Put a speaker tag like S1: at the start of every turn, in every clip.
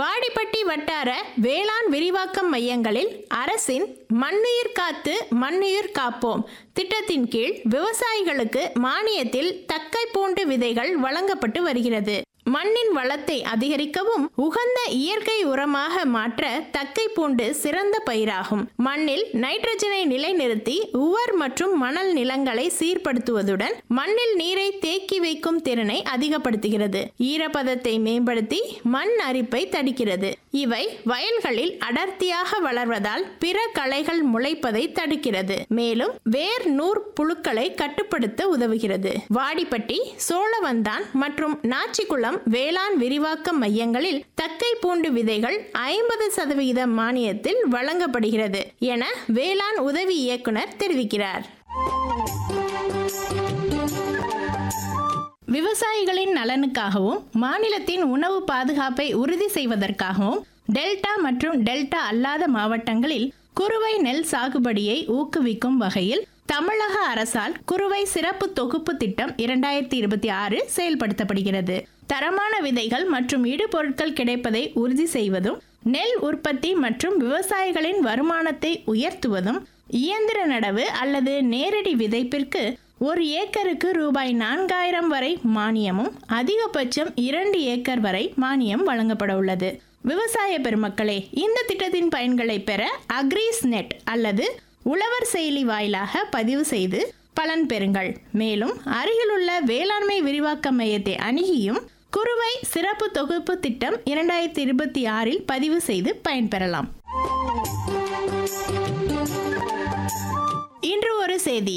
S1: வாடிப்பட்டி வட்டார வேளாண் விரிவாக்கம் மையங்களில் அரசின் மண்ணுயிர் காத்து மண்ணுயிர் காப்போம் திட்டத்தின் கீழ் விவசாயிகளுக்கு மானியத்தில் தக்கை பூண்டு விதைகள் வழங்கப்பட்டு வருகிறது மண்ணின் வளத்தை அதிகரிக்கவும் உகந்த இயற்கை உரமாக மாற்ற தக்கை பூண்டு சிறந்த பயிராகும் மண்ணில் நைட்ரஜனை நிலைநிறுத்தி உவர் மற்றும் மணல் நிலங்களை சீர்படுத்துவதுடன் மண்ணில் நீரை தேக்கி வைக்கும் திறனை அதிகப்படுத்துகிறது ஈரப்பதத்தை மேம்படுத்தி மண் அரிப்பை தடுக்கிறது இவை வயல்களில் அடர்த்தியாக வளர்வதால் பிற களைகள் முளைப்பதை தடுக்கிறது மேலும் வேர் நூற் புழுக்களை கட்டுப்படுத்த உதவுகிறது வாடிப்பட்டி சோழவந்தான் மற்றும் நாச்சிக்குளம் வேளாண் விரிவாக்க மையங்களில் தக்கை பூண்டு விதைகள் ஐம்பது சதவிகித மானியத்தில் வழங்கப்படுகிறது என வேளாண் உதவி இயக்குனர் தெரிவிக்கிறார் விவசாயிகளின் நலனுக்காகவும் மாநிலத்தின் உணவு பாதுகாப்பை உறுதி செய்வதற்காகவும் டெல்டா மற்றும் டெல்டா அல்லாத மாவட்டங்களில் குறுவை நெல் சாகுபடியை ஊக்குவிக்கும் வகையில் தமிழக அரசால் குறுவை சிறப்பு தொகுப்பு திட்டம் இரண்டாயிரத்தி இருபத்தி ஆறு செயல்படுத்தப்படுகிறது தரமான விதைகள் மற்றும் இடுபொருட்கள் கிடைப்பதை உறுதி செய்வதும் நெல் உற்பத்தி மற்றும் விவசாயிகளின் வருமானத்தை உயர்த்துவதும் இயந்திர நடவு அல்லது நேரடி விதைப்பிற்கு ஒரு ஏக்கருக்கு ரூபாய் நான்காயிரம் வரை மானியமும் அதிகபட்சம் இரண்டு ஏக்கர் வரை மானியம் வழங்கப்பட உள்ளது விவசாய பெருமக்களே இந்த திட்டத்தின் பயன்களை பெற அக்ரீஸ் நெட் அல்லது உழவர் செயலி வாயிலாக பதிவு செய்து பலன் பெறுங்கள் மேலும் அருகிலுள்ள வேளாண்மை விரிவாக்க மையத்தை அணுகியும் குறுவை சிறப்பு தொகுப்பு திட்டம் இரண்டாயிரத்தி இருபத்தி ஆறில் பதிவு செய்து பயன்பெறலாம் இன்று ஒரு செய்தி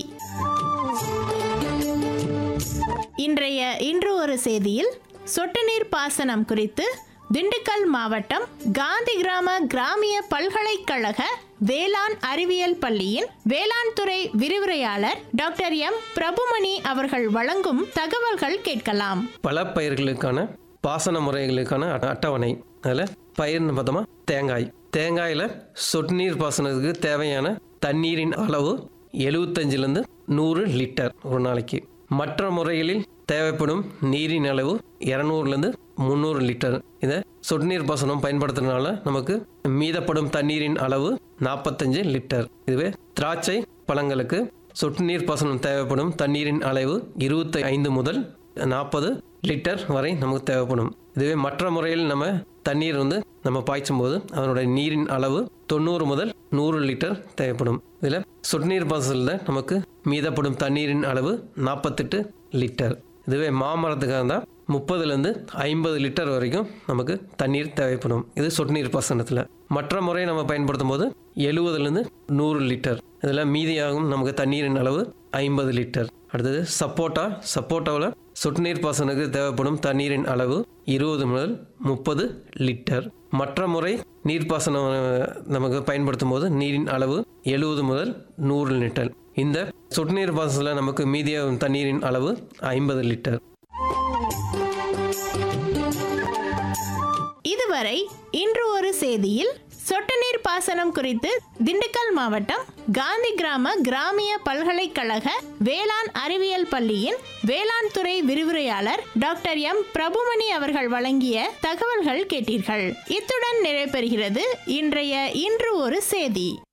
S1: இன்றைய இன்று ஒரு செய்தியில் சொட்டு நீர் பாசனம் குறித்து திண்டுக்கல் மாவட்டம் காந்தி கிராம கிராமிய பல்கலைக்கழக வேளாண் அறிவியல் பள்ளியின் வேளாண் துறை விரிவுரையாளர் டாக்டர் எம் பிரபுமணி அவர்கள் வழங்கும் தகவல்கள் கேட்கலாம்
S2: பல பயிர்களுக்கான பாசன முறைகளுக்கான அட்ட- அட்டவணை அதில் பயிர்னு பார்த்தோமா தேங்காய் தேங்காயில் சொட்டு நீர் பாசனத்துக்கு தேவையான தண்ணீரின் அளவு எழுபத்தஞ்சிலேருந்து நூறு லிட்டர் ஒரு நாளைக்கு மற்ற முறைகளில் தேவைப்படும் நீரின் அளவு இரநூறுலேருந்து முந்நூறு லிட்டர் இதை சொட்டு நீர் பாசனம் பயன்படுத்துறதுனால நமக்கு மீதப்படும் தண்ணீரின் அளவு நாற்பத்தஞ்சு லிட்டர் இதுவே திராட்சை பழங்களுக்கு சொட்டு நீர் பாசனம் தேவைப்படும் தண்ணீரின் அளவு இருபத்தி ஐந்து முதல் நாற்பது லிட்டர் வரை நமக்கு தேவைப்படும் இதுவே மற்ற முறையில் நம்ம தண்ணீர் வந்து நம்ம பாய்ச்சும் போது அதனுடைய நீரின் அளவு தொண்ணூறு முதல் நூறு லிட்டர் தேவைப்படும் இதில் சொட்டு நீர் பாசனத்தில் நமக்கு மீதப்படும் தண்ணீரின் அளவு நாற்பத்தெட்டு லிட்டர் இதுவே மாமரத்துக்காக இருந்தால் முப்பதுலேருந்து ஐம்பது லிட்டர் வரைக்கும் நமக்கு தண்ணீர் தேவைப்படும் இது சொட்டு நீர் பாசனத்தில் மற்ற முறையை நம்ம பயன்படுத்தும் போது எழுபதுலேருந்து நூறு லிட்டர் இதில் மீதியாகும் நமக்கு தண்ணீரின் அளவு ஐம்பது லிட்டர் அடுத்தது சப்போட்டா சப்போட்டாவில் சொட்டு நீர் பாசனுக்கு தேவைப்படும் தண்ணீரின் அளவு இருபது முதல் முப்பது லிட்டர் மற்ற முறை நீர்ப்பாசனம் அஹ், நமக்கு பயன்படுத்தும் போது நீரின் அளவு எழுபது முதல் நூறு லிட்டர் இந்த சொட்டு நீர் பாசனத்தில் நமக்கு மீதியாகும் தண்ணீரின் அளவு ஐம்பது லிட்டர்
S1: இதுவரை இன்று ஒரு செய்தியில் சொட்டு நீர் பாசனம் குறித்து திண்டுக்கல் மாவட்டம் காந்தி கிராம கிராமிய பல்கலைக்கழக வேளாண் அறிவியல் பள்ளியின் வேளாண் துறை விரிவுரையாளர் டாக்டர் எம் பிரபுமணி அவர்கள் வழங்கிய தகவல்கள் கேட்டீர்கள் இத்துடன் நிறைவு பெறுகிறது இன்றைய இன்று ஒரு செய்தி